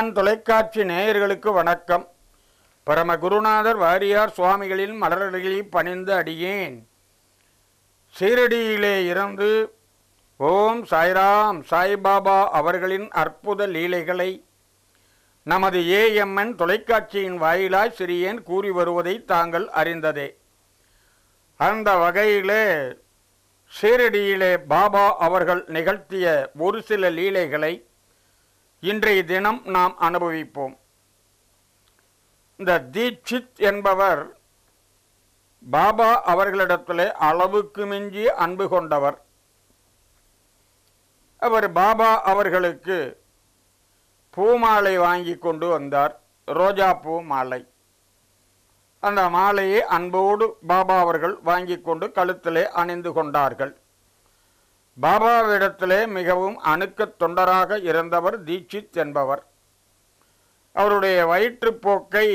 AMN தொலைக்காட்சி நேயர்களுக்கு வணக்கம் பரம குருநாதர் வாரியார் சுவாமிகளின் மலரடிகளில் பணிந்து அடியேன் சீரடியிலே இருந்து ஓம் சாய்ராம் சாய்பாபா அவர்களின் அற்புத லீலைகளை நமது ஏஎம்என் தொலைக்காட்சியின் வாயிலாய் சிறியேன் கூறி வருவதை தாங்கள் அறிந்ததே அந்த வகையிலே சீரடியிலே பாபா அவர்கள் நிகழ்த்திய ஒரு சில லீலைகளை இன்றைய தினம் நாம் அனுபவிப்போம் இந்த தீட்சித் என்பவர் பாபா அவர்களிடத்திலே அளவுக்கு மிஞ்சி அன்பு கொண்டவர் அவர் பாபா அவர்களுக்கு பூமாலை வாங்கி கொண்டு வந்தார் ரோஜா பூ மாலை அந்த மாலையை அன்போடு பாபா அவர்கள் வாங்கி கொண்டு கழுத்திலே அணிந்து கொண்டார்கள் பாபாவிடத்திலே மிகவும் அணுக்கத் தொண்டராக இருந்தவர் தீட்சித் என்பவர் அவருடைய வயிற்றுப்போக்கை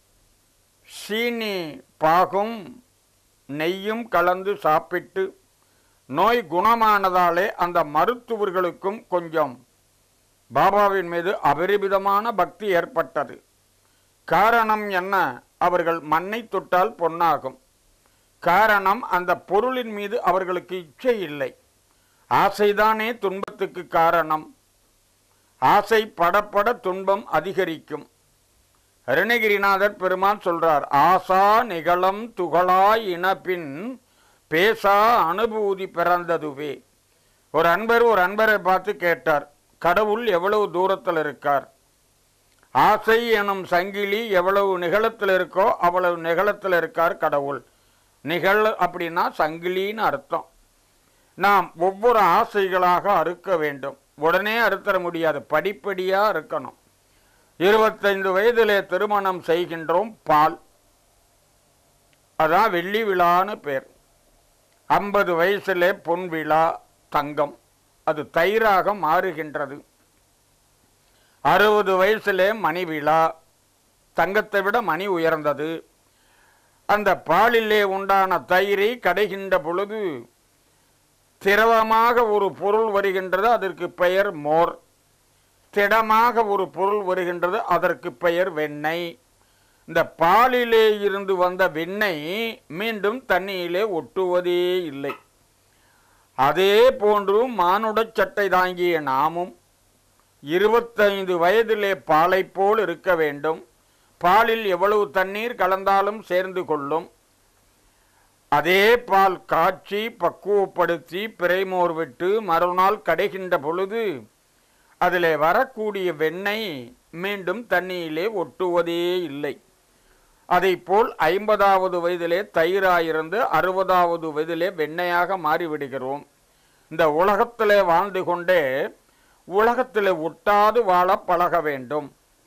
சீனி பாகும் நெய்யும் கலந்து சாப்பிட்டு நோய் குணமானதாலே அந்த மருத்துவர்களுக்கும் கொஞ்சம் பாபாவின் மீது அபரிமிதமான பக்தி ஏற்பட்டது காரணம் என்ன அவர்கள் மண்ணை தொட்டால் பொன்னாகும் காரணம் அந்த பொருளின் மீது அவர்களுக்கு இச்சை இல்லை ஆசைதானே துன்பத்துக்கு காரணம் ஆசை படப்பட துன்பம் அதிகரிக்கும் அருணகிரிநாதர் பெருமான் சொல்றார் ஆசா நிகழம் துகளாய் இனப்பின் பேசா அனுபூதி பிறந்ததுவே ஒரு அன்பர் ஒரு அன்பரை பார்த்து கேட்டார் கடவுள் எவ்வளவு தூரத்தில் இருக்கார் ஆசை எனும் சங்கிலி எவ்வளவு நிகழத்தில் இருக்கோ அவ்வளவு நிகழத்தில் இருக்கார் கடவுள் நிகழ் அப்படின்னா சங்கிலின்னு அர்த்தம் நாம் ஒவ்வொரு ஆசைகளாக அறுக்க வேண்டும் உடனே அறுத்தர முடியாது படிப்படியாக இருக்கணும் இருபத்தைந்து வயதிலே திருமணம் செய்கின்றோம் பால் அதான் வெள்ளி விழான்னு பேர் ஐம்பது வயசிலே பொன் விழா தங்கம் அது தயிராக மாறுகின்றது அறுபது வயசிலே மணி விழா தங்கத்தை விட மணி உயர்ந்தது அந்த பாலிலே உண்டான தயிரை கடைகின்ற பொழுது திரவமாக ஒரு பொருள் வருகின்றது அதற்கு பெயர் மோர் திடமாக ஒரு பொருள் வருகின்றது அதற்கு பெயர் வெண்ணெய் இந்த பாலிலே இருந்து வந்த வெண்ணெய் மீண்டும் தண்ணியிலே ஒட்டுவதே இல்லை அதே போன்று மானுடச் சட்டை தாங்கிய நாமும் இருபத்தைந்து வயதிலே பாலை போல் இருக்க வேண்டும் பாலில் எவ்வளவு தண்ணீர் கலந்தாலும் சேர்ந்து கொள்ளும் அதே பால் காய்ச்சி பக்குவப்படுத்தி பிறைமோர் விட்டு மறுநாள் கடைகின்ற பொழுது அதிலே வரக்கூடிய வெண்ணெய் மீண்டும் தண்ணியிலே ஒட்டுவதே இல்லை அதைப்போல் ஐம்பதாவது வயதிலே தயிராயிருந்து அறுபதாவது வயதிலே வெண்ணெயாக மாறிவிடுகிறோம் இந்த உலகத்திலே வாழ்ந்து கொண்டே உலகத்திலே ஒட்டாது வாழ பழக வேண்டும்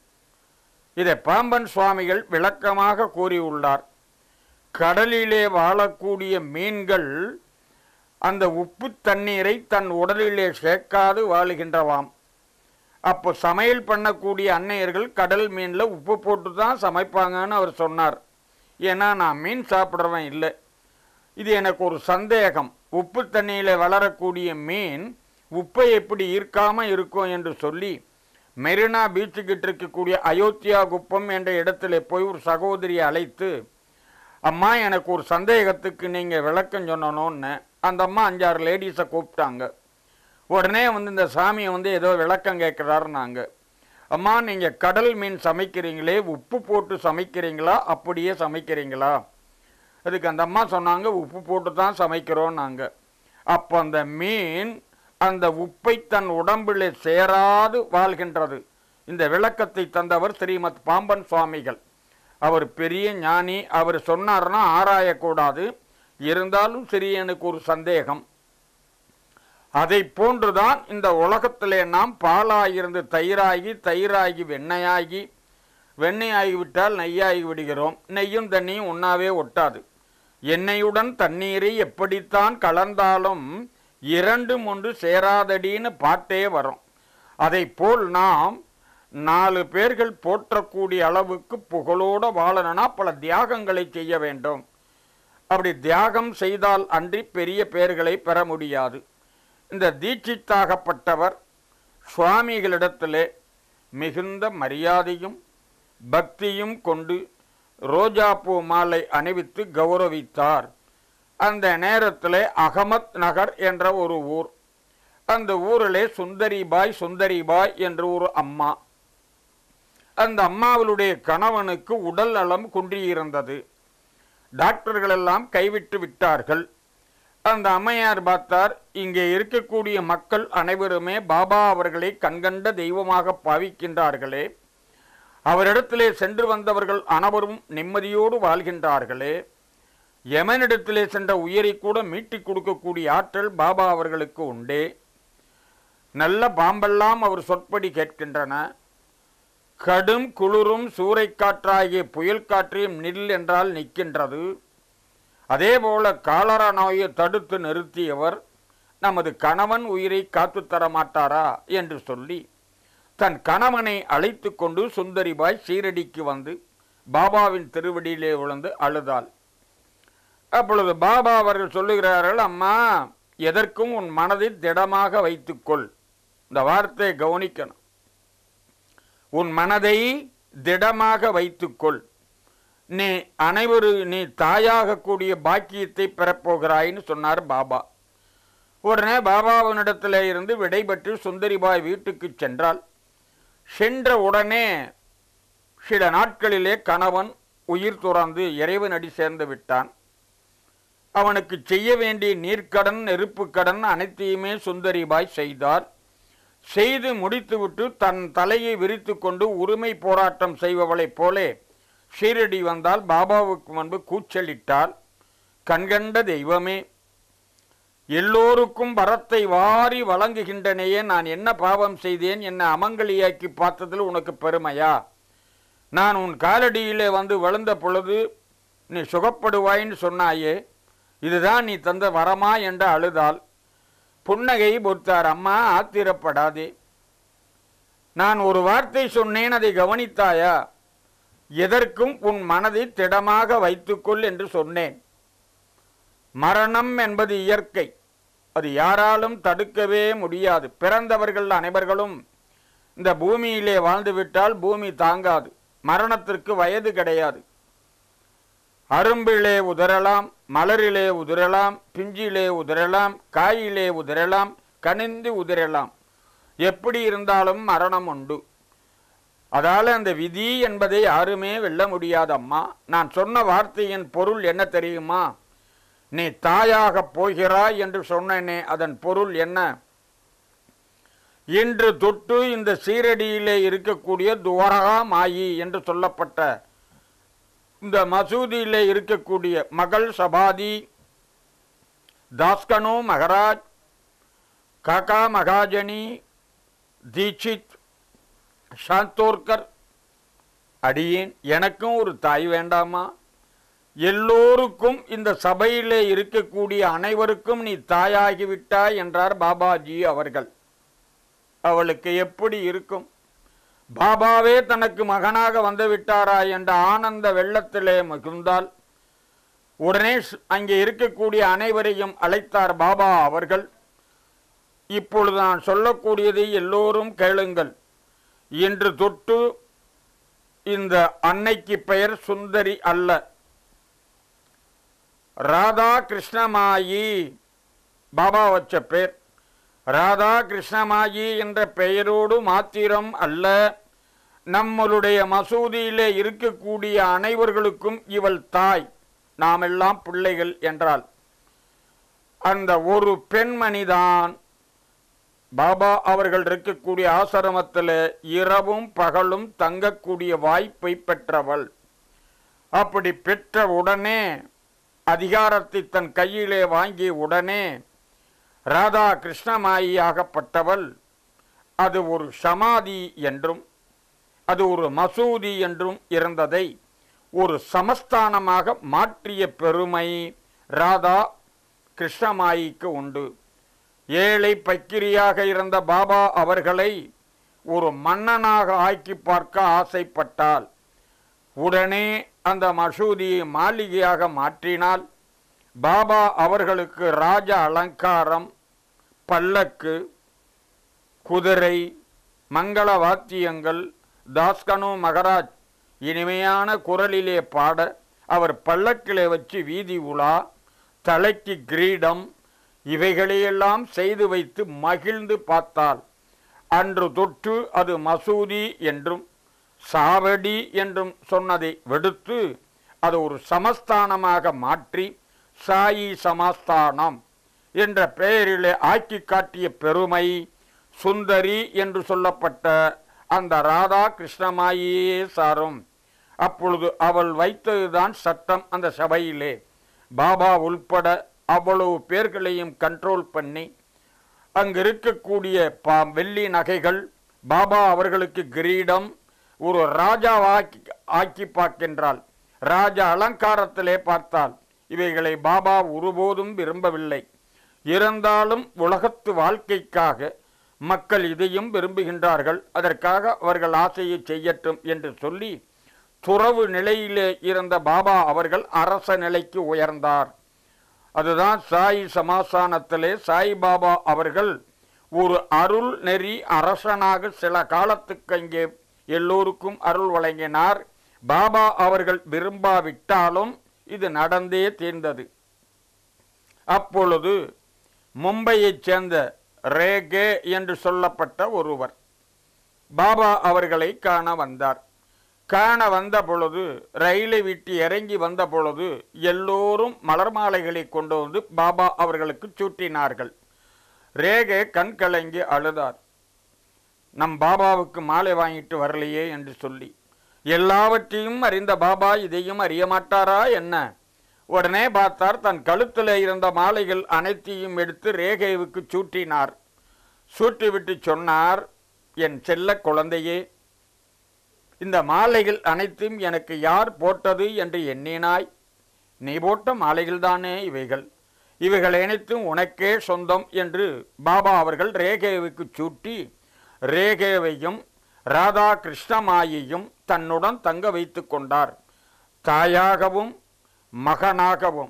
இதை பாம்பன் சுவாமிகள் விளக்கமாக கூறியுள்ளார் கடலிலே வாழக்கூடிய மீன்கள் அந்த உப்பு தண்ணீரை தன் உடலிலே சேர்க்காது வாழுகின்றவாம் அப்போ சமையல் பண்ணக்கூடிய அன்னையர்கள் கடல் மீனில் உப்பு போட்டு தான் சமைப்பாங்கன்னு அவர் சொன்னார் ஏன்னா நான் மீன் சாப்பிட்றவன் இல்லை இது எனக்கு ஒரு சந்தேகம் உப்பு தண்ணியில் வளரக்கூடிய மீன் உப்பை எப்படி ஈர்க்காமல் இருக்கும் என்று சொல்லி மெரினா பீச்சுக்கிட்டு இருக்கக்கூடிய அயோத்தியா குப்பம் என்ற இடத்துல போய் ஒரு சகோதரியை அழைத்து அம்மா எனக்கு ஒரு சந்தேகத்துக்கு நீங்கள் விளக்கம் சொன்னணும்னு அந்த அம்மா அஞ்சாறு லேடிஸை கூப்பிட்டாங்க உடனே வந்து இந்த சாமியை வந்து ஏதோ விளக்கம் கேட்குறாருனாங்க அம்மா நீங்கள் கடல் மீன் சமைக்கிறீங்களே உப்பு போட்டு சமைக்கிறீங்களா அப்படியே சமைக்கிறீங்களா அதுக்கு அந்த அம்மா சொன்னாங்க உப்பு போட்டு தான் சமைக்கிறோம் நாங்கள் அப்போ அந்த மீன் அந்த உப்பை தன் உடம்பில் சேராது வாழ்கின்றது இந்த விளக்கத்தை தந்தவர் ஸ்ரீமத் பாம்பன் சுவாமிகள் அவர் பெரிய ஞானி அவர் சொன்னார்னா ஆராயக்கூடாது இருந்தாலும் சரி எனக்கு ஒரு சந்தேகம் அதை போன்றுதான் இந்த உலகத்திலே நாம் பாலாயிருந்து தயிராகி தயிராகி வெண்ணெயாகி வெண்ணெயாகிவிட்டால் நெய்யாகி விடுகிறோம் நெய்யும் தண்ணியும் ஒன்றாவே ஒட்டாது எண்ணெயுடன் தண்ணீரை எப்படித்தான் கலந்தாலும் இரண்டும் ஒன்று சேராதடின்னு பாட்டே வரும் அதை போல் நாம் நாலு பேர்கள் போற்றக்கூடிய அளவுக்கு புகழோடு வாழணும்னா பல தியாகங்களை செய்ய வேண்டும் அப்படி தியாகம் செய்தால் அன்றி பெரிய பெயர்களை பெற முடியாது இந்த தீட்சித்தாகப்பட்டவர் சுவாமிகளிடத்திலே மிகுந்த மரியாதையும் பக்தியும் கொண்டு ரோஜாப்பூ மாலை அணிவித்து கௌரவித்தார் அந்த நேரத்தில் அகமத் நகர் என்ற ஒரு ஊர் அந்த ஊரிலே சுந்தரிபாய் சுந்தரிபாய் என்ற ஒரு அம்மா அந்த அம்மாவுடைய கணவனுக்கு உடல் நலம் குன்றியிருந்தது டாக்டர்கள் எல்லாம் கைவிட்டு விட்டார்கள் அந்த அம்மையார் பார்த்தார் இங்கே இருக்கக்கூடிய மக்கள் அனைவருமே பாபா அவர்களை கண்கண்ட தெய்வமாக பாவிக்கின்றார்களே அவரிடத்திலே சென்று வந்தவர்கள் அனைவரும் நிம்மதியோடு வாழ்கின்றார்களே யமனிடத்திலே சென்ற உயிரை கூட மீட்டிக் கொடுக்கக்கூடிய ஆற்றல் பாபா அவர்களுக்கு உண்டே நல்ல பாம்பெல்லாம் அவர் சொற்படி கேட்கின்றன கடும் குளிரும் சூறைக்காற்றாகிய புயல் காற்றையும் நில் என்றால் நிற்கின்றது அதேபோல காலரா நோயை தடுத்து நிறுத்தியவர் நமது கணவன் உயிரை காத்து தர மாட்டாரா என்று சொல்லி தன் கணவனை அழைத்து கொண்டு சுந்தரிபாய் சீரடிக்கு வந்து பாபாவின் திருவடியிலே விழுந்து அழுதாள் அப்பொழுது பாபா அவர்கள் சொல்லுகிறார்கள் அம்மா எதற்கும் உன் மனதை திடமாக வைத்துக்கொள் இந்த வார்த்தையை கவனிக்கணும் உன் மனதை திடமாக வைத்துக்கொள் நீ அனைவரு நீ தாயாக கூடிய பாக்கியத்தை பெறப்போகிறாய்ன்னு சொன்னார் பாபா உடனே பாபாவினிடத்தில் இருந்து விடைபெற்று சுந்தரிபாய் வீட்டுக்கு சென்றால் சென்ற உடனே சில நாட்களிலே கணவன் உயிர் துறந்து இறைவனடி சேர்ந்து விட்டான் அவனுக்கு செய்ய வேண்டிய நீர்க்கடன் நெருப்புக்கடன் அனைத்தையுமே சுந்தரிபாய் செய்தார் செய்து முடித்துவிட்டு தன் தலையை விரித்து கொண்டு உரிமை போராட்டம் செய்பவளைப் போலே ஷீரடி வந்தால் பாபாவுக்கு முன்பு கூச்சலிட்டால் கண்கண்ட தெய்வமே எல்லோருக்கும் வரத்தை வாரி வழங்குகின்றனையே நான் என்ன பாவம் செய்தேன் என்னை அமங்கலியாக்கி பார்த்ததில் உனக்கு பெருமையா நான் உன் காலடியிலே வந்து விழுந்த பொழுது நீ சுகப்படுவாயின்னு சொன்னாயே இதுதான் நீ தந்த வரமா என்று அழுதால் புன்னகை பொறுத்தார் அம்மா ஆத்திரப்படாதே நான் ஒரு வார்த்தை சொன்னேன் அதை கவனித்தாயா எதற்கும் உன் மனதை திடமாக வைத்துக்கொள் என்று சொன்னேன் மரணம் என்பது இயற்கை அது யாராலும் தடுக்கவே முடியாது பிறந்தவர்கள் அனைவர்களும் இந்த பூமியிலே வாழ்ந்துவிட்டால் பூமி தாங்காது மரணத்திற்கு வயது கிடையாது அரும்பிலே உதறலாம் மலரிலே உதிரலாம் பிஞ்சிலே உதிரலாம் காயிலே உதிரலாம் கனிந்து உதிரலாம் எப்படி இருந்தாலும் மரணம் உண்டு அதால அந்த விதி என்பதை யாருமே வெல்ல முடியாதம்மா நான் சொன்ன வார்த்தையின் பொருள் என்ன தெரியுமா நீ தாயாக போகிறாய் என்று சொன்னேனே அதன் பொருள் என்ன இன்று தொட்டு இந்த சீரடியிலே இருக்கக்கூடிய துவரகா மாயி என்று சொல்லப்பட்ட இந்த மசூதியிலே இருக்கக்கூடிய மகள் சபாதி தாஸ்கனு மகராஜ் காக்கா மகாஜனி தீட்சித் சாந்தோர்கர் அடியேன் எனக்கும் ஒரு தாய் வேண்டாமா எல்லோருக்கும் இந்த சபையிலே இருக்கக்கூடிய அனைவருக்கும் நீ தாயாகிவிட்டாய் என்றார் பாபாஜி அவர்கள் அவளுக்கு எப்படி இருக்கும் பாபாவே தனக்கு மகனாக வந்து விட்டாரா என்ற ஆனந்த வெள்ளத்திலே மகிழ்ந்தால் உடனே ஸ்- அங்கே இருக்கக்கூடிய அனைவரையும் அழைத்தார் பாபா அவர்கள் இப்பொழுது நான் சொல்லக்கூடியதை எல்லோரும் கேளுங்கள் இன்று தொட்டு இந்த அன்னைக்கு பெயர் சுந்தரி அல்ல ராதா கிருஷ்ணமாயி பாபா வச்ச பேர் ராதா கிருஷ்ணமாயி என்ற பெயரோடு மாத்திரம் அல்ல நம்மளுடைய மசூதியிலே இருக்கக்கூடிய அனைவர்களுக்கும் இவள் தாய் நாமெல்லாம் பிள்ளைகள் என்றால் அந்த ஒரு பெண்மணிதான் பாபா அவர்கள் இருக்கக்கூடிய ஆசிரமத்தில் இரவும் பகலும் தங்கக்கூடிய வாய்ப்பை பெற்றவள் அப்படி பெற்ற உடனே அதிகாரத்தை தன் கையிலே வாங்கிய உடனே ராதா கிருஷ்ணமாயியாகப்பட்டவள் அது ஒரு சமாதி என்றும் அது ஒரு மசூதி என்றும் இருந்ததை ஒரு சமஸ்தானமாக மாற்றிய பெருமை ராதா கிருஷ்ணமாயிக்கு உண்டு ஏழை பக்கிரியாக இருந்த பாபா அவர்களை ஒரு மன்னனாக ஆக்கி பார்க்க ஆசைப்பட்டாள் உடனே அந்த மசூதியை மாளிகையாக மாற்றினால் பாபா அவர்களுக்கு ராஜ அலங்காரம் பல்லக்கு குதிரை மங்கள வாத்தியங்கள் தாஸ்கனு மகராஜ் இனிமையான குரலிலே பாட அவர் பல்லக்கிலே வச்சு வீதி உலா தலைக்கு கிரீடம் இவைகளையெல்லாம் செய்து வைத்து மகிழ்ந்து பார்த்தால் அன்று தொற்று அது மசூதி என்றும் சாவடி என்றும் சொன்னதை விடுத்து அது ஒரு சமஸ்தானமாக மாற்றி சாயி சமஸ்தானம் என்ற பெயரிலே ஆக்கி காட்டிய பெருமை சுந்தரி என்று சொல்லப்பட்ட அந்த ராதா கிருஷ்ணமாயியே சாரும் அப்பொழுது அவள் வைத்ததுதான் சட்டம் அந்த சபையிலே பாபா உள்பட அவ்வளவு பேர்களையும் கண்ட்ரோல் பண்ணி அங்கு இருக்கக்கூடிய பா வெள்ளி நகைகள் பாபா அவர்களுக்கு கிரீடம் ஒரு ராஜாவாக்கி ஆக்கி பார்க்கின்றாள் ராஜா அலங்காரத்திலே பார்த்தால் இவைகளை பாபா ஒருபோதும் விரும்பவில்லை இருந்தாலும் உலகத்து வாழ்க்கைக்காக மக்கள் இதையும் விரும்புகின்றார்கள் அதற்காக அவர்கள் ஆசையை செய்யட்டும் என்று சொல்லி துறவு நிலையிலே இருந்த பாபா அவர்கள் அரச நிலைக்கு உயர்ந்தார் அதுதான் சாய் சமாசானத்திலே சாய்பாபா அவர்கள் ஒரு அருள் நெறி அரசனாக சில காலத்துக்கு அங்கே எல்லோருக்கும் அருள் வழங்கினார் பாபா அவர்கள் விரும்பாவிட்டாலும் இது நடந்தே தீர்ந்தது அப்பொழுது மும்பையைச் சேர்ந்த ரேகே என்று சொல்லப்பட்ட ஒருவர் பாபா அவர்களை காண வந்தார் காண வந்த பொழுது ரயிலை விட்டு இறங்கி வந்த பொழுது எல்லோரும் மலர் மாலைகளை கொண்டு வந்து பாபா அவர்களுக்கு சூட்டினார்கள் ரேகே கண் கலங்கி அழுதார் நம் பாபாவுக்கு மாலை வாங்கிட்டு வரலையே என்று சொல்லி எல்லாவற்றையும் அறிந்த பாபா இதையும் அறிய மாட்டாரா என்ன உடனே பார்த்தார் தன் கழுத்தில் இருந்த மாலைகள் அனைத்தையும் எடுத்து ரேகேவுக்கு சூட்டினார் சூட்டிவிட்டு சொன்னார் என் செல்ல குழந்தையே இந்த மாலைகள் அனைத்தும் எனக்கு யார் போட்டது என்று எண்ணினாய் நீ போட்ட மாலைகள்தானே இவைகள் இவைகள் அனைத்தும் உனக்கே சொந்தம் என்று பாபா அவர்கள் ரேகேவுக்கு சூட்டி ரேகேவையும் ராதா கிருஷ்ணமாயையும் தன்னுடன் தங்க வைத்து கொண்டார் தாயாகவும் மகனாகவும்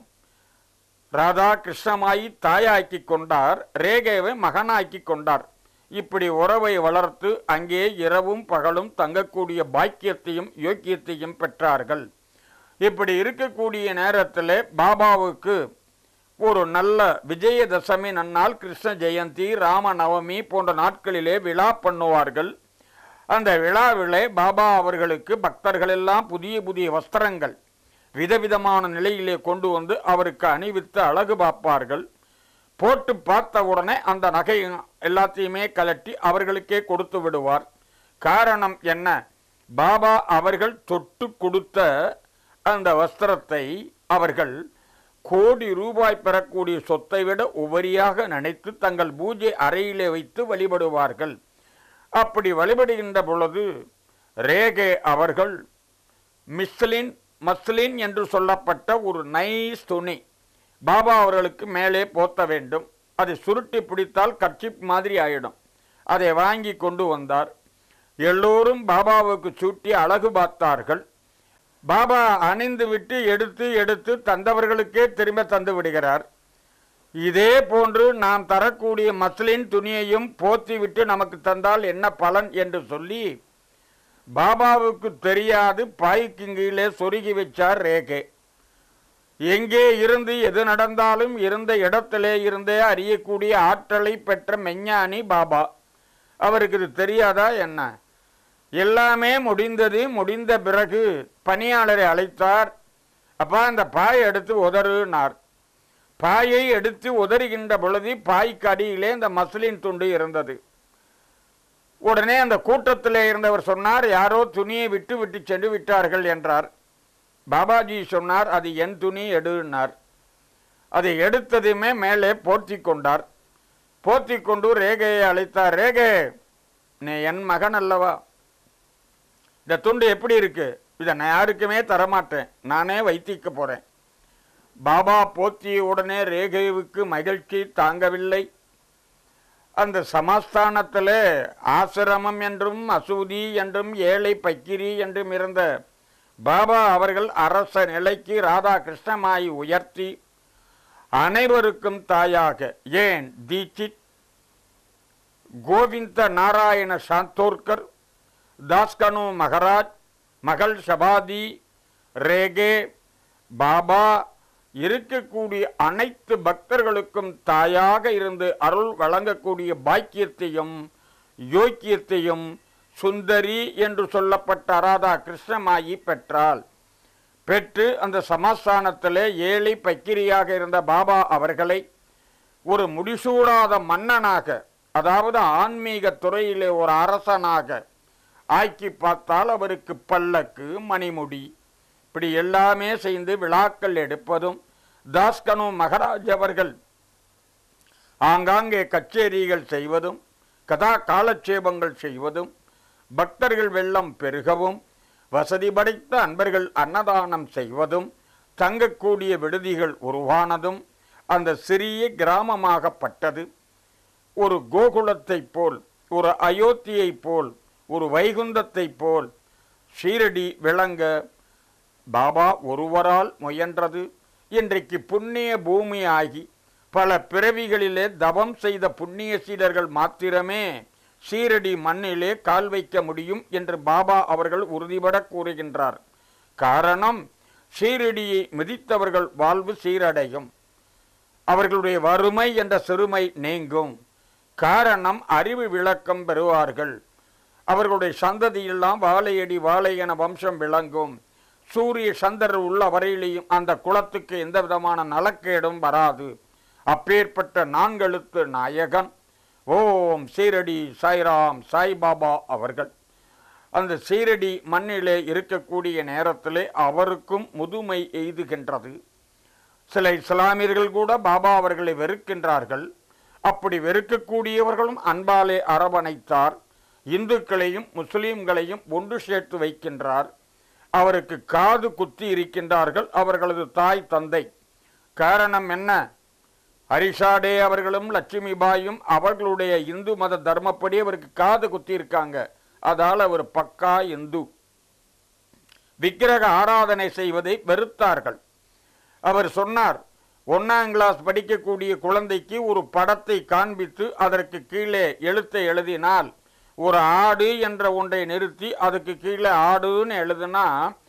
ராதா கிருஷ்ணமாயி தாயாக்கி கொண்டார் ரேகேவை மகனாக்கி கொண்டார் இப்படி உறவை வளர்த்து அங்கே இரவும் பகலும் தங்கக்கூடிய பாக்கியத்தையும் யோக்கியத்தையும் பெற்றார்கள் இப்படி இருக்கக்கூடிய நேரத்தில் பாபாவுக்கு ஒரு நல்ல விஜயதசமி நன்னாள் கிருஷ்ண ஜெயந்தி ராம நவமி போன்ற நாட்களிலே விழா பண்ணுவார்கள் அந்த விழாவிலே பாபா அவர்களுக்கு பக்தர்கள் எல்லாம் புதிய புதிய வஸ்திரங்கள் விதவிதமான நிலையிலே கொண்டு வந்து அவருக்கு அணிவித்து அழகு பார்ப்பார்கள் போட்டு பார்த்த உடனே அந்த நகை எல்லாத்தையுமே கலட்டி அவர்களுக்கே கொடுத்து விடுவார் காரணம் என்ன பாபா அவர்கள் தொட்டு கொடுத்த அந்த வஸ்திரத்தை அவர்கள் கோடி ரூபாய் பெறக்கூடிய சொத்தை விட உபரியாக நினைத்து தங்கள் பூஜை அறையிலே வைத்து வழிபடுவார்கள் அப்படி வழிபடுகின்ற பொழுது ரேகே அவர்கள் மிஸ்லின் மஸ்லின் என்று சொல்லப்பட்ட ஒரு நைஸ் துணி பாபா அவர்களுக்கு மேலே போத்த வேண்டும் அதை சுருட்டி பிடித்தால் கர்ச்சிப் மாதிரி ஆயிடும் அதை வாங்கி கொண்டு வந்தார் எல்லோரும் பாபாவுக்கு சூட்டி அழகு பார்த்தார்கள் பாபா அணிந்து விட்டு எடுத்து எடுத்து தந்தவர்களுக்கே திரும்ப தந்து விடுகிறார் இதே போன்று நாம் தரக்கூடிய மஸ்லின் துணியையும் போத்தி விட்டு நமக்கு தந்தால் என்ன பலன் என்று சொல்லி பாபாவுக்கு தெரியாது பாய்க்கு கீழே சொருகி வச்சார் ரேகே எங்கே இருந்து எது நடந்தாலும் இருந்த இடத்திலே இருந்தே அறியக்கூடிய ஆற்றலை பெற்ற மெஞ்ஞானி பாபா அவருக்கு இது தெரியாதா என்ன எல்லாமே முடிந்தது முடிந்த பிறகு பணியாளரை அழைத்தார் அப்பா அந்த பாயை எடுத்து உதறுனார் பாயை எடுத்து உதறுகின்ற பொழுது பாய்க்கு அடியிலே இந்த மஸ்லின் துண்டு இருந்தது உடனே அந்த கூட்டத்திலே இருந்தவர் சொன்னார் யாரோ துணியை விட்டு விட்டு சென்று விட்டார்கள் என்றார் பாபாஜி சொன்னார் அது என் துணி எடுனார் அதை எடுத்ததுமே மேலே போர்த்தி கொண்டார் போர்த்தி கொண்டு ரேகையை அழைத்தார் ரேகே நீ என் மகன் அல்லவா இந்த துண்டு எப்படி இருக்கு இதை நான் யாருக்குமே தரமாட்டேன் நானே வைத்திக்க போறேன் பாபா போத்திய உடனே ரேகேவுக்கு மகிழ்ச்சி தாங்கவில்லை அந்த சமஸ்தானத்தில் ஆசிரமம் என்றும் அசூதி என்றும் ஏழை பக்கிரி என்றும் இருந்த பாபா அவர்கள் அரச நிலைக்கு ராதா கிருஷ்ணமாயி உயர்த்தி அனைவருக்கும் தாயாக ஏன் தீட்சித் கோவிந்த நாராயண சாந்தோர்கர் தாஸ்கனு மகராஜ் மகள் சபாதி ரேகே பாபா இருக்கக்கூடிய அனைத்து பக்தர்களுக்கும் தாயாக இருந்து அருள் வழங்கக்கூடிய பாக்கியத்தையும் யோக்கியத்தையும் சுந்தரி என்று சொல்லப்பட்ட ராதா கிருஷ்ணமாயி பெற்றாள் பெற்று அந்த சமஸ்தானத்திலே ஏழை பக்கிரியாக இருந்த பாபா அவர்களை ஒரு முடிசூடாத மன்னனாக அதாவது ஆன்மீக துறையிலே ஒரு அரசனாக ஆக்கி பார்த்தால் அவருக்கு பல்லக்கு மணிமுடி இப்படி எல்லாமே செய்து விழாக்கள் எடுப்பதும் தாஸ்கனு மகராஜ் அவர்கள் ஆங்காங்கே கச்சேரிகள் செய்வதும் கதா காலட்சேபங்கள் செய்வதும் பக்தர்கள் வெள்ளம் பெருகவும் வசதி படைத்த அன்பர்கள் அன்னதானம் செய்வதும் தங்கக்கூடிய விடுதிகள் உருவானதும் அந்த சிறிய கிராமமாகப்பட்டது ஒரு கோகுலத்தைப் போல் ஒரு அயோத்தியைப் போல் ஒரு வைகுந்தத்தைப் போல் ஷீரடி விளங்க பாபா ஒருவரால் முயன்றது இன்றைக்கு புண்ணிய பூமியாகி பல பிறவிகளிலே தவம் செய்த புண்ணிய சீடர்கள் மாத்திரமே சீரடி மண்ணிலே கால் வைக்க முடியும் என்று பாபா அவர்கள் உறுதிபட கூறுகின்றார் காரணம் சீரடியை மிதித்தவர்கள் வாழ்வு சீரடையும் அவர்களுடைய வறுமை என்ற சிறுமை நீங்கும் காரணம் அறிவு விளக்கம் பெறுவார்கள் அவர்களுடைய சந்ததியெல்லாம் வாழையடி வாழை என வம்சம் விளங்கும் சூரிய சந்திரர் உள்ள வரையிலையும் அந்த குலத்துக்கு எந்த விதமான நலக்கேடும் வராது அப்பேற்பட்ட நான்கெழுத்து நாயகன் ஓம் சீரடி சாய்ராம் சாய்பாபா அவர்கள் அந்த சீரடி மண்ணிலே இருக்கக்கூடிய நேரத்திலே அவருக்கும் முதுமை எய்துகின்றது சில இஸ்லாமியர்கள் கூட பாபா அவர்களை வெறுக்கின்றார்கள் அப்படி வெறுக்கக்கூடியவர்களும் அன்பாலே அரவணைத்தார் இந்துக்களையும் முஸ்லீம்களையும் ஒன்று சேர்த்து வைக்கின்றார் அவருக்கு காது குத்தி இருக்கின்றார்கள் அவர்களது தாய் தந்தை காரணம் என்ன ஹரிஷாடே அவர்களும் லட்சுமிபாயும் அவர்களுடைய இந்து மத தர்மப்படி அவருக்கு காது குத்தி இருக்காங்க அதால் அவர் பக்கா இந்து விக்கிரக ஆராதனை செய்வதை வெறுத்தார்கள் அவர் சொன்னார் ஒன்னாம் கிளாஸ் படிக்கக்கூடிய குழந்தைக்கு ஒரு படத்தை காண்பித்து அதற்கு கீழே எழுத்தை எழுதினால் ஒரு ஆடு என்ற ஒன்றை நிறுத்தி அதுக்கு கீழே ஆடுன்னு எழுதுனா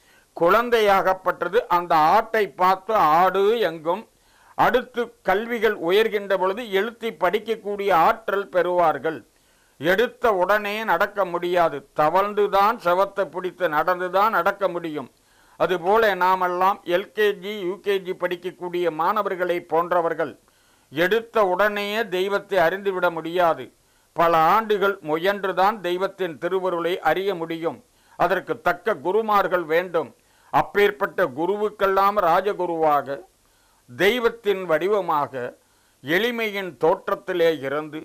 குழந்தையாகப்பட்டது அந்த ஆட்டை பார்த்து ஆடு எங்கும் அடுத்து கல்விகள் உயர்கின்ற பொழுது எழுத்தை படிக்கக்கூடிய ஆற்றல் பெறுவார்கள் எடுத்த உடனே நடக்க முடியாது தவழ்ந்துதான் செவத்தை பிடித்து நடந்துதான் நடக்க முடியும் அதுபோல நாமெல்லாம் எல்கேஜி யூகேஜி படிக்கக்கூடிய மாணவர்களை போன்றவர்கள் எடுத்த உடனேயே தெய்வத்தை அறிந்துவிட முடியாது பல ஆண்டுகள் முயன்றுதான் தெய்வத்தின் திருவருளை அறிய முடியும் அதற்கு தக்க குருமார்கள் வேண்டும் அப்பேற்பட்ட குருவுக்கெல்லாம் ராஜகுருவாக தெய்வத்தின் வடிவமாக எளிமையின் தோற்றத்திலே இருந்து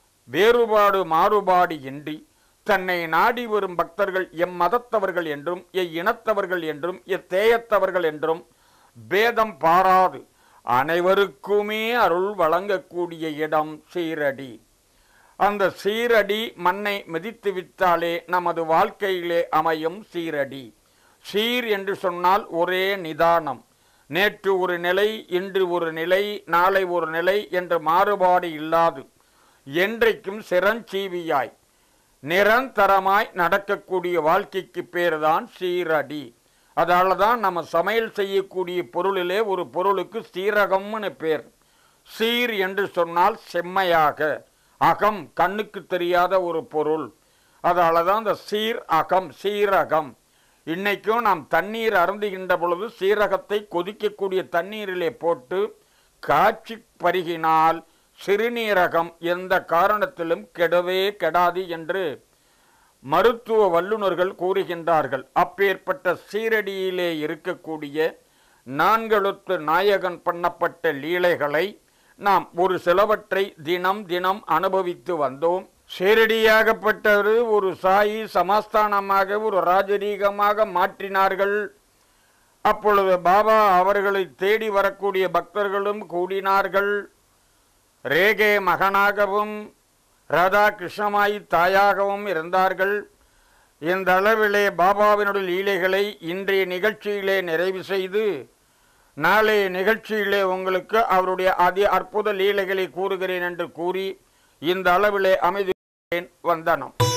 வேறுபாடு மாறுபாடு இன்றி தன்னை நாடி வரும் பக்தர்கள் எம் மதத்தவர்கள் என்றும் எய் இனத்தவர்கள் என்றும் எத்தேயத்தவர்கள் என்றும் பேதம் பாராது அனைவருக்குமே அருள் வழங்கக்கூடிய இடம் சீரடி அந்த சீரடி மண்ணை மிதித்து விட்டாலே நமது வாழ்க்கையிலே அமையும் சீரடி சீர் என்று சொன்னால் ஒரே நிதானம் நேற்று ஒரு நிலை இன்று ஒரு நிலை நாளை ஒரு நிலை என்ற மாறுபாடு இல்லாது என்றைக்கும் சிரஞ்சீவியாய் நிரந்தரமாய் நடக்கக்கூடிய வாழ்க்கைக்கு பேர்தான் சீரடி அதால தான் நம்ம சமையல் செய்யக்கூடிய பொருளிலே ஒரு பொருளுக்கு சீரகம்னு பேர் சீர் என்று சொன்னால் செம்மையாக அகம் கண்ணுக்கு தெரியாத ஒரு பொருள் அதால தான் இந்த சீர் அகம் சீரகம் இன்னைக்கும் நாம் தண்ணீர் அருந்துகின்ற பொழுது சீரகத்தை கொதிக்கக்கூடிய தண்ணீரிலே போட்டு காய்ச்சி பருகினால் சிறுநீரகம் எந்த காரணத்திலும் கெடவே கெடாது என்று மருத்துவ வல்லுநர்கள் கூறுகின்றார்கள் அப்பேற்பட்ட சீரடியிலே இருக்கக்கூடிய நான்கெழுத்து நாயகன் பண்ணப்பட்ட லீலைகளை நாம் ஒரு சிலவற்றை தினம் தினம் அனுபவித்து வந்தோம் ஷீரடியாகப்பட்டது ஒரு சாயி சமஸ்தானமாக ஒரு ராஜரீகமாக மாற்றினார்கள் அப்பொழுது பாபா அவர்களை தேடி வரக்கூடிய பக்தர்களும் கூடினார்கள் ரேகே மகனாகவும் ராதா கிருஷ்ணமாயி தாயாகவும் இருந்தார்கள் இந்த அளவிலே பாபாவினுடைய லீலைகளை இன்றைய நிகழ்ச்சியிலே நிறைவு செய்து நாளைய நிகழ்ச்சியிலே உங்களுக்கு அவருடைய அதி அற்புத லீலைகளை கூறுகிறேன் என்று கூறி இந்த அளவிலே அமைதி வந்தனம்